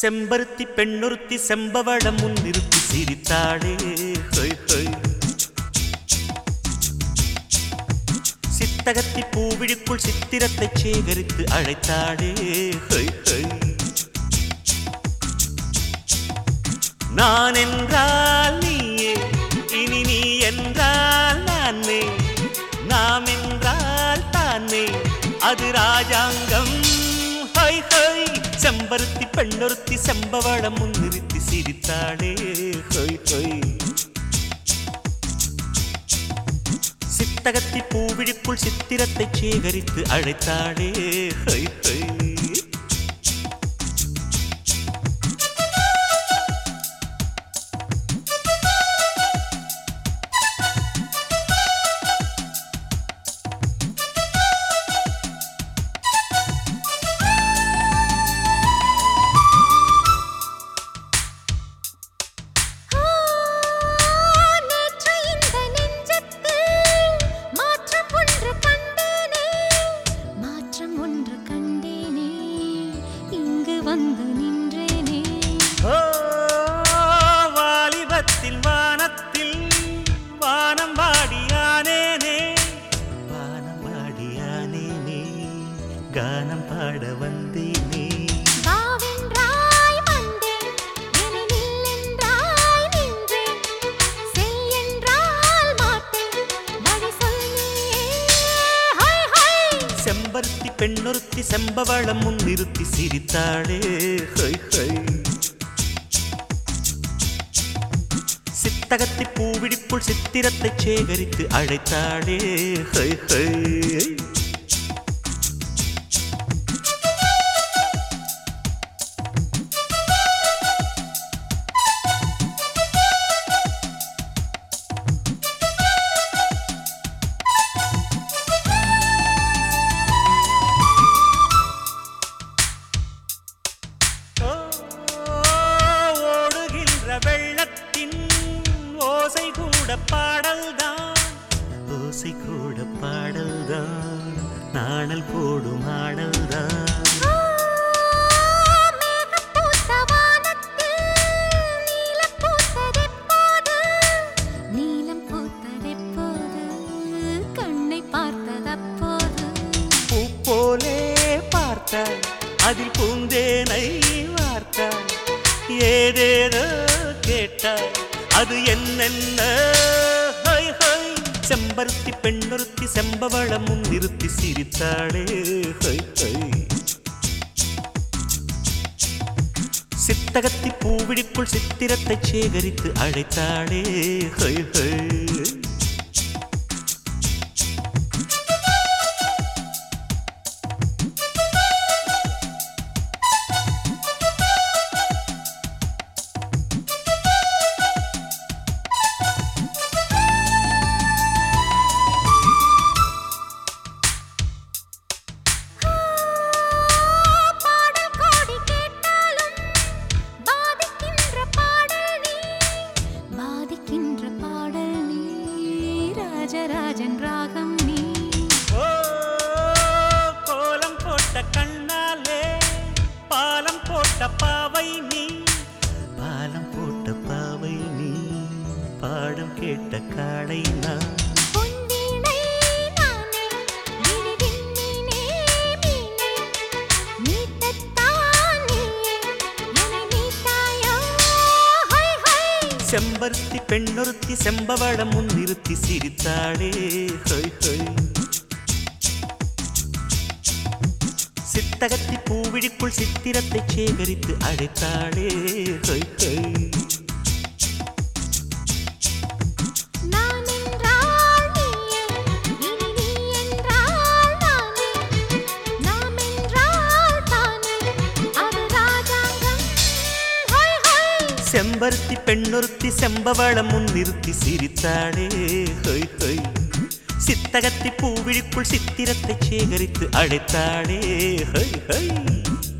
செம்பருத்தி பெண்ணொருத்தி செம்பவளம் முன்னிறுத்தி சிரித்தாளே ஹொய் ஹொய் சித்தகத்தி பூவிழிக்குள் சித்திரத்தை சேகரித்து அழைத்தாளே ஹொய் ஹொய் நான் என்றால் நீயே இனி நீ என்றால் நானே நாம் என்றால் தானே அது ராஜாங்கம் ஹொய் ஹொய் செம்பருத்தி பெண்ணொருத்தி செம்பவளம் முன்னிறுத்தி சிரித்தாளே ஹொய் ஹொய் சித்தகத்தி பூவிழிக்குள் சித்திரத்தை சேகரித்து அழைத்தாளே ஹொய் ஹொய் நேற்று இந்த நெஞ்சத்தில் மாற்றம் ஒன்று கண்டேனே மாற்றம் ஒன்று கண்டேனே இங்கு வந்து நின்றேனே ஓ, வாலிபத்தில் வானத்தில் வானம் பாடியானேனே வானம் பாடியானேனே கானம் பாட வந்தேனே வாவென்றாய் வந்தேன் என்னை நில்லென்றாய் நின்றேன் செல் என்றால் மாட்டேன் வழி சொல் நீயே ஹொய் ஹொய் செம்பருத்தி பெண்ணொருத்தி செம்பவளம் முன்னிறுத்தி சிரித்தாளே ஹொய் ஹொய் சித்தகத்தி பூவிடிப்புள் சித்திரத்தை சேகரித்து அழைத்தாளே ஹொய் ஹொய் ஓ, ஓடுகின்ற வெள்ளத்தின் ஓசை கூட பாடல்தான் ஓசை கூட பாடல்தான் நாணல் போடும் ஆடல்தான் மேகப்பூத்த வானத்தில் நீலம் பூத்ததெப்போது? நீலம் பூத்ததெப்போது? கண்ணை பார்த்ததப்போது பூ போலே பார்த்தாய் அதில் பூந்தேனை வார்த்தாய் ஏதேதோ கேட்டாய் அது என்னென்ன ஹொய் ஹொய் செம்பருத்தி பெண்ணொருத்தி செம்பவளம் முன்னிறுத்தி சிரித்தாளே ஹொய் ஹொய் சித்தகத்தி பூவிழிக்குள் சித்திரத்தை சேகரித்து அழைத்தாளே ஹொய் ஹொய் பாடல் கோடி கேட்டாலும் பாதிக்கின்ற பாடல் நீ பாதிக்கின்ற பாடல் நீ ராஜராஜன் ராகம் நீ ஓ, கோலம் போட்ட கண்ணாலே பாலம் போட்ட பாவை நீ பாலம் போட்ட பாவை நீ பாடம் கேட்ட காடை நான் பொன்வீணை நானே விழிவிண்மீனே மீனே மீட்டத்தான் நீயே என்னை மீட்டாயோ ஹொய் ஹொய் செம்பருத்தி பெண்ணொருத்தி செம்பவளம் முன்னிறுத்தி சிரித்தாளே ஹொய் ஹொய் சித்தகத்தி பூவிழிக்குள் சித்திரத்தை சேகரித்து அழைத்தாளே ஹொய் ஹொய் நான் என்றால் நீயே இனி நீ என்றால் நானே நாம் என்றால் தானே அது ராஜாங்கம் ஹொய் ஹொய் செம்பருத்தி பெண்ணொருத்தி செம்பவளம் முன்னிறுத்தி சிரித்தாளே ஹொய் ஹொய் சித்தகத்தி பூவிழிக்குள் சித்திரத்தை சேகரித்து அழைத்தாளே ஹொய் ஹொய்